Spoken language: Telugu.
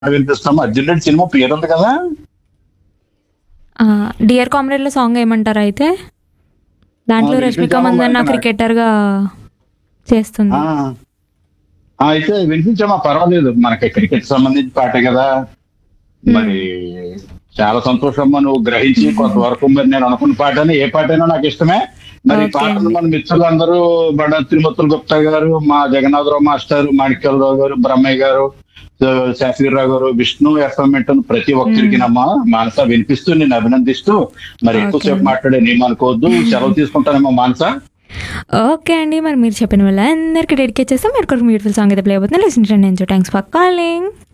వినిపిస్తాము అర్జున్ రెడ్డి సినిమా పేరు ఉంది కదా డియర్ కామ్రేడ్లో సాంగ్ ఏమంటారు అయితే దాంట్లో ఆ, రష్మిక వినిపించాము మందన్న మరి. క్రికెటర్గా చేస్తుంది ఆ. ఆ, అయితే వినిపించామా పర్వాలేదు మనకి క్రికెట్ సంబంధించి పాటే కదా మరి చాలా సంతోషం నువ్వు గ్రహించి కొంతవరకు మరి నేను అనుకున్న పాటని ఏ పాటైనా నాకు ఇష్టమే మరి ఈ ఓకే పాటను అండి. మన మిత్రులందరూ బండ తిరుమతుల గుప్తా గారు మా జగన్నాథరావు మాస్టర్ మాణిక్యాలరావు గారు బ్రహ్మయ్య గారు శాస్త్రిరావు గారు విష్ణు ఎఫ్ఎంఎంట్ ప్రతి ఒక్కరికి నమ్మ మానస వినిపిస్తూ నేను అభినందిస్తూ మరి ఎక్కువసేపు ఓకే. మాట్లాడే నేను అనుకోవద్దు సెలవు తీసుకుంటానేమో మానస ఓకే అండి మరి మీరు చెప్పిన వల్ల అందరికీ డెడికేట్ చేస్తాం మీరు కూడా బ్యూటిఫుల్ సాంగ్ అయితే ప్లే అవుతుంది లిసన్ చేయండి థ్యాంక్స్ ఫర్ కాలింగ్